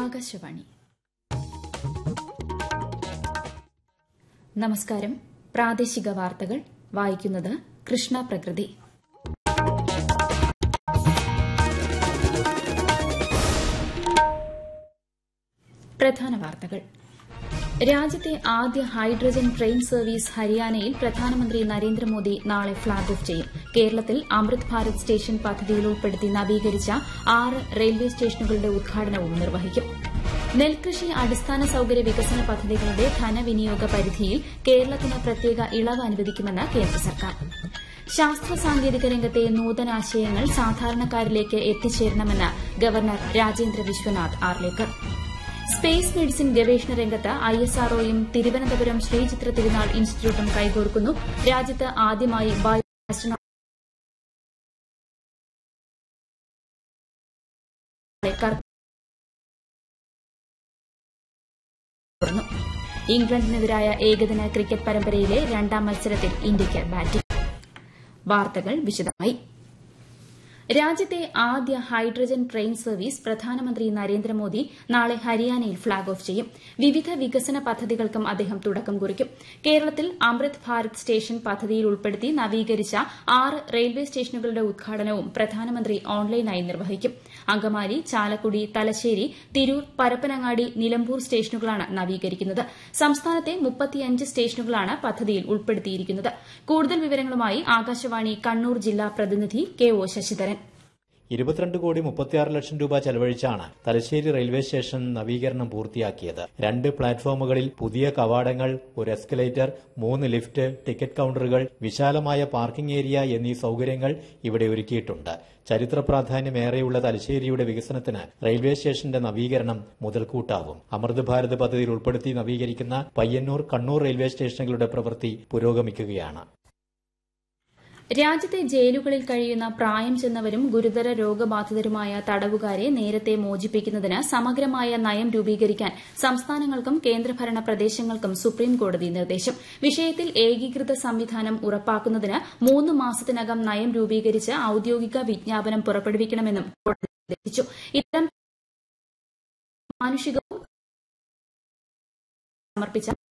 ആകാശവാണി നമസ്കാരം പ്രാദേശിക വാർത്തകൾ വായിക്കുന്നത് കൃഷ്ണ പ്രകൃതി പ്രധാന വാർത്തകൾ രാജ്യത്തെ ആദ്യ ഹൈഡ്രജൻ ട്രെയിൻ സർവീസ് ഹരിയാനയിൽ പ്രധാനമന്ത്രി നരേന്ദ്രമോദി നാളെ ഫ്ളാഗ് ഓഫ് ചെയ്യും കേരളത്തിൽ അമൃത് ഭാരത് സ്റ്റേഷൻ പദ്ധതിയിൽ ഉൾപ്പെടുത്തി നവീകരിച്ച ആറ് റെയിൽവേ സ്റ്റേഷനുകളുടെ ഉദ്ഘാടനവും നിർവഹിക്കും നെൽകൃഷി അടിസ്ഥാന സൌകര്യ വികസന പദ്ധതികളുടെ ധനവിനിയോഗ പരിധിയിൽ കേരളത്തിന് പ്രത്യേക ഇളവ് അനുവദിക്കുമെന്ന് കേന്ദ്ര സർക്കാർ ശാസ്ത്ര സാങ്കേതിക രംഗത്തെ നൂതനാശയങ്ങൾ സാധാരണക്കാരിലേക്ക് എത്തിച്ചേരണമെന്ന് governor Rajendra Vishwanath Arlekar space medicine ഗവേഷണ രംഗത്ത് ഐഎസ്ആർഒയും തിരുവനന്തപുരം ശ്രീചിത്ര തിരുനാൾ ഇൻസ്റ്റിറ്റ്യൂട്ടും കൈകോർക്കുന്നു രാജ്യത്ത് ആദ്യമായി ബയോ ഇംഗ്ലണ്ടിനെതിരായ ഏകദിന ക്രിക്കറ്റ് പരമ്പരയിലെ രണ്ടാം മത്സരത്തിൽ ഇന്ത്യയ്ക്ക് ബാറ്റിംഗ് വാർത്തകൾ വിശദമായി രാജ്യത്തെ ആദ്യ ഹൈഡ്രജൻ ട്രെയിൻ സർവീസ് പ്രധാനമന്ത്രി നരേന്ദ്രമോദി നാളെ ഹരിയാനയിൽ ഫ്ളാഗ് ഓഫ് ചെയ്യും വിവിധ വികസന പദ്ധതികൾക്കും അദ്ദേഹം തുടക്കം കുറിക്കും കേരളത്തിൽ അമൃത് ഭാരത് സ്റ്റേഷൻ പദ്ധതിയിൽ ഉൾപ്പെടുത്തി നവീകരിച്ച ആറ് റെയിൽവേ സ്റ്റേഷനുകളുടെ ഉദ്ഘാടനവും പ്രധാനമന്ത്രി ഓൺലൈനായി നിർവഹിക്കും അങ്കമാലി ചാലക്കുടി തലശ്ശേരി തിരൂർ പരപ്പനങ്ങാടി നിലമ്പൂർ സ്റ്റേഷനുകളാണ് നവീകരിക്കുന്നത് സംസ്ഥാനത്തെ മുപ്പത്തിയഞ്ച് സ്റ്റേഷനുകളാണ് പദ്ധതിയിൽ ഉൾപ്പെടുത്തിയിരിക്കുന്നത് കൂടുതൽ വിവരങ്ങളുമായി ആകാശവാണി കണ്ണൂർ ജില്ലാ പ്രതിനിധി കെ ഒ ശശിധരൻ ഇരുപത്തിരണ്ട് കോടി മുപ്പത്തിയാറ് ലക്ഷം രൂപ ചെലവഴിച്ചാണ് തലശ്ശേരി റെയിൽവേ സ്റ്റേഷൻ നവീകരണം പൂർത്തിയാക്കിയത് രണ്ട് പ്ലാറ്റ്ഫോമുകളിൽ പുതിയ കവാടങ്ങൾ ഒരു എസ്കലേറ്റർ മൂന്ന് ലിഫ്റ്റ് ടിക്കറ്റ് കൌണ്ടറുകൾ വിശാലമായ പാർക്കിംഗ് ഏരിയ എന്നീ സൌകര്യങ്ങൾ ഇവിടെ ഒരുക്കിയിട്ടുണ്ട് ചരിത്ര പ്രാധാന്യമേറെയുള്ള തലശ്ശേരിയുടെ വികസനത്തിന് റെയിൽവേ സ്റ്റേഷന്റെ നവീകരണം മുതൽക്കൂട്ടാവും അമൃത് ഭാരത് പദ്ധതിയിൽ ഉൾപ്പെടുത്തി നവീകരിക്കുന്ന പയ്യന്നൂർ കണ്ണൂർ റെയിൽവേ സ്റ്റേഷനുകളുടെ പ്രവൃത്തി പുരോഗമിക്കുകയാണ് രാജ്യത്തെ ജയിലുകളിൽ കഴിയുന്ന പ്രായം ചെന്നവരും ഗുരുതര രോഗബാധിതരുമായ തടവുകാരെ നേരത്തെ മോചിപ്പിക്കുന്നതിന് സമഗ്രമായ നയം രൂപീകരിക്കാൻ സംസ്ഥാനങ്ങൾക്കും കേന്ദ്രഭരണ പ്രദേശങ്ങൾക്കും സുപ്രീംകോടതി നിർദ്ദേശം വിഷയത്തിൽ ഏകീകൃത സംവിധാനം ഉറപ്പാക്കുന്നതിന് മൂന്ന് മാസത്തിനകം നയം രൂപീകരിച്ച് ഔദ്യോഗിക വിജ്ഞാപനം പുറപ്പെടുവിക്കണമെന്നും കോടതി നിർദ്ദേശിച്ചു ഇത്തരം മാനുഷികവും സമർപ്പിച്ച